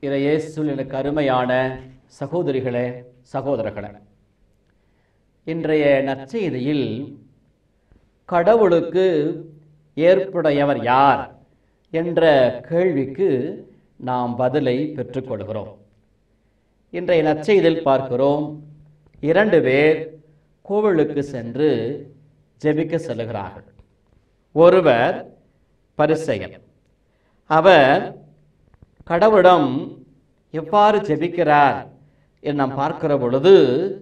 இறையேசுவில் எனக்கு அருமையான சகோதரிகளே சகோதரர்களே இன்றைய நற்செய்தியில் கடவுளுக்கு ஏற்புடையவர் யார் என்ற கேள்விக்கு நாம் பதிலை பெற்றுக்கொள்கிறோம் இன்றைய நற்செய்தியில் பார்க்கிறோம் இரண்டு பேர் கோவிலுக்கு சென்று ஜெபிக்க செல்கிறார்கள் ஒருவர் பரிசெயர் அவர் கடவுளிடம் எவ்வாறு ஜெபிக்கிறார் என்று நாம் பார்க்கிற பொழுது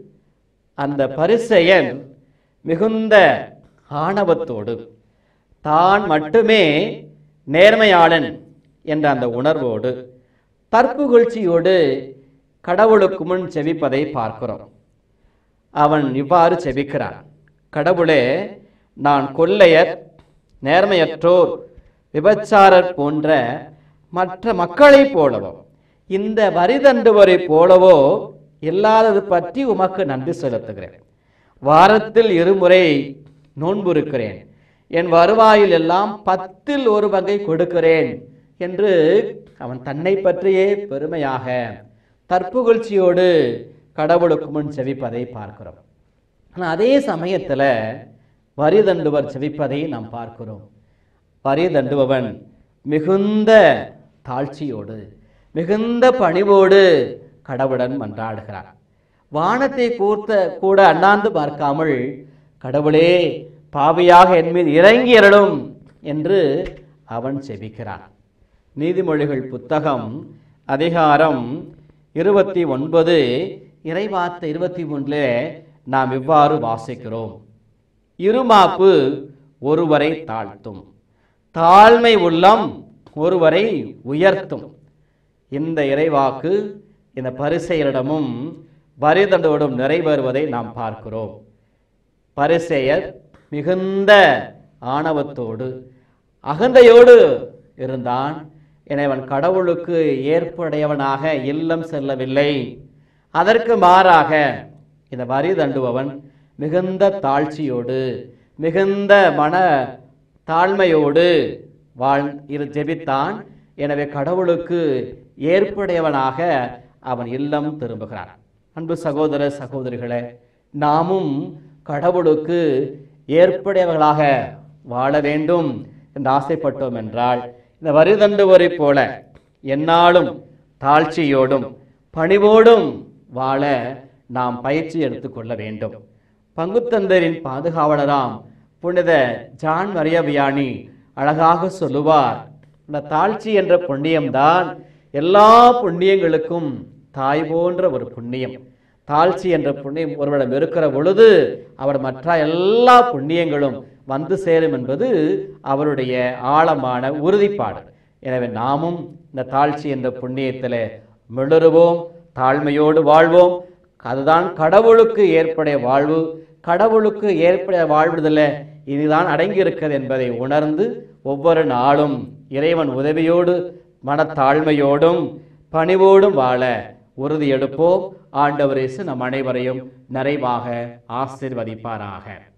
அந்த பரிசெயன் மிகுந்த ஆணவத்தோடு தான் மட்டுமே நேர்மையாளன் என்ற அந்த உணர்வோடு தற்புகழ்ச்சியோடு கடவுளுக்கு முன் செபிப்பதை பார்க்கிறோம் அவன் இவ்வாறு செபிக்கிறான் கடவுளே நான் கொள்ளையர் நேர்மையற்றோர் விபச்சாரர் போன்ற மற்ற மக்களைப் போலவோ இந்த வரிதண்டுவரை போலவோ இல்லாதது பற்றி உமக்கு நன்றி செலுத்துகிறேன் வாரத்தில் இருமுறை நோன்பு இருக்கிறேன் என் வருவாயில் எல்லாம் பத்தில் ஒரு பங்கை கொடுக்கிறேன் என்று அவன் தன்னை பற்றியே பெருமையாக தற்புகழ்ச்சியோடு கடவுளுக்கு முன் செவிப்பதை பார்க்கிறோம் ஆனால் அதே சமயத்தில் வரி தண்டுவர் செவிப்பதை நாம் பார்க்கிறோம் வரி தண்டுபவன் மிகுந்த தாழ்ச்சியோடு மிகுந்த பணிவோடு கடவுளுடன் மன்றாடுகிறார் வானத்தை கூர்த்த கூட அண்ணாந்து பார்க்காமல் கடவுளே பாவியாக என் மீது இறங்கி அருளும் என்று அவன் செபிக்கிறான் நீதிமொழிகள் புத்தகம் அதிகாரம் இருபத்தி ஒன்பது இறைவார்த்தை இருபத்தி மூன்றில் நாம் இவ்வாறு வாசிக்கிறோம் இருமாப்பு ஒருவரை தாழ்த்தும் தாழ்மை உள்ளம் ஒருவரை உயர்த்தும் இந்த இறைவாக்கு இந்த பரிசெயரிடமும் வரிதண்டோடும் நிறைவேறுவதை நாம் பார்க்கிறோம் பரிசெயர் மிகுந்த ஆணவத்தோடு அகந்தையோடு இருந்தான் எனவே அவன் கடவுளுக்கு ஏற்புடையவனாக இல்லம் செல்லவில்லை அதற்கு மாறாக இந்த வரி தண்டுபவன் மிகுந்த தாழ்ச்சியோடு மிகுந்த மன தாழ்மையோடு வாழ் இரு ஜெபித்தான் எனவே கடவுளுக்கு ஏற்புடையவனாக அவன் இல்லம் திரும்புகிறான் அன்பு சகோதர சகோதரிகளே நாமும் கடவுளுக்கு ஏற்புடையவர்களாக வாழ வேண்டும் என்று ஆசைப்பட்டோம் என்றால் இந்த வரிதண்டுவரை போல எந்நாளும் தாழ்ச்சியோடும் பணிவோடும் வாழ நாம் பயிற்சி எடுத்துக்கொள்ள வேண்டும் பங்குத்தந்தரின் பாதுகாவலராம் புனித ஜான் மரியபியானி அழகாக சொல்லுவார் இந்த தாழ்ச்சி என்ற புண்ணியம்தான் எல்லா புண்ணியங்களுக்கும் தாய் போன்ற ஒரு புண்ணியம் தாழ்ச்சி என்ற புண்ணியம் ஒருவரிடம் இருக்கிற பொழுது அவர் மற்ற எல்லா புண்ணியங்களும் வந்து சேரும் என்பது அவருடைய ஆழமான உறுதிப்பாடு எனவே நாமும் இந்த தாழ்ச்சி என்ற புண்ணியத்தில் மிளறுவோம் தாழ்மையோடு வாழ்வோம் அதுதான் கடவுளுக்கு ஏற்படைய வாழ்வு கடவுளுக்கு ஏற்படைய வாழ்வுதல இதுதான் அடங்கியிருக்கிறது என்பதை உணர்ந்து ஒவ்வொரு நாளும் இறைவன் உதவியோடு மனத்தாழ்மையோடும் பணிவோடும் வாழ உறுதி எடுப்போம் ஆண்டவர் இயேசு நம் அனைவரையும் நிறைவாக ஆசீர்வதிப்பாராக